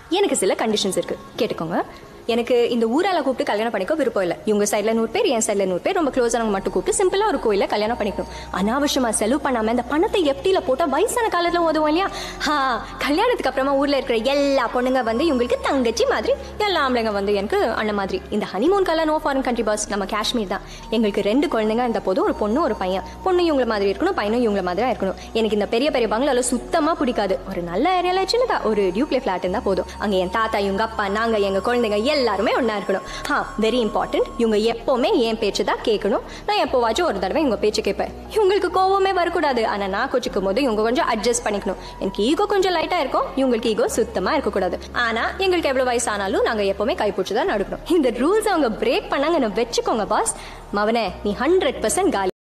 எனக்கு சில கண்டிஷன்ஸ் இருக்கு கேட்டுக்கோங்க எனக்கு இந்த ஊரால கூப்பிட்டு கல்யாணம் பண்ணிக்க விருப்பம் இல்லை இவங்க சைடுல நூறு பேர் என் சைடுல நூறு பேர் ரொம்ப க்ளோஸானவங்க மட்டும் கூப்பிட்டு சிம்பிளா ஒரு கோயில கல்யாணம் பண்ணிக்கணும் அனாவசியமா செலவு பண்ணாம இந்த பணத்தை எப்டில போட்டா வயசான காலத்துல உதவும் இல்லையா ஹா கல்யாணத்துக்கு அப்புறமா ஊர்ல இருக்கிற எல்லா பொண்ணுங்க வந்து இவங்களுக்கு தங்கச்சி மாதிரி எல்லா ஆம்பளைங்க வந்து எனக்கு அண்ணன் மாதிரி இந்த ஹனிமூன் கல்யாணம் நோ ஃபாரின் கண்ட்ரி பாஸ் நம்ம காஷ்மீர் தான் எங்களுக்கு ரெண்டு குழந்தைங்க இந்த போதும் ஒரு பொண்ணு ஒரு பையன் பொண்ணு இவங்கள மாதிரி இருக்கணும் பையனும் இவங்கள மாதிரி இருக்கணும் எனக்கு இந்த பெரிய பெரிய பங்களால சுத்தமா பிடிக்காது ஒரு நல்ல ஏரியால சின்னதா ஒரு டியூப்ளே ஃபிளாட் இருந்தா போதும் அங்க என் தாத்தா இவங்க அப்பா நாங்க எங்க குழந்தைங்க எல்லாருமே ஒண்ணா இருக்கணும் ஹா வெரி இம்பார்ட்டன்ட் இவங்க எப்பவுமே என் பேச்சு தான் கேட்கணும் நான் எப்போவாச்சும் ஒரு தடவை இவங்க பேச்சு கேட்பேன் இவங்களுக்கு கோவமே வரக்கூடாது ஆனா நான் கொச்சிக்கும் போது இவங்க கொஞ்சம் அட்ஜஸ்ட் பண்ணிக்கணும் எனக்கு ஈகோ கொஞ்சம் லைட்டா இருக்கும் இவங்களுக்கு ஈகோ சுத்தமா இருக்கக்கூடாது ஆனா எங்களுக்கு எவ்வளவு வயசானாலும் நாங்க எப்பவுமே கைப்பிடிச்சு தான் நடக்கணும் இந்த ரூல்ஸ் அவங்க பிரேக் பண்ணாங்கன்னு வச்சுக்கோங்க பாஸ் மவனே நீ ஹண்ட்ரட் பர்சன்ட் காலி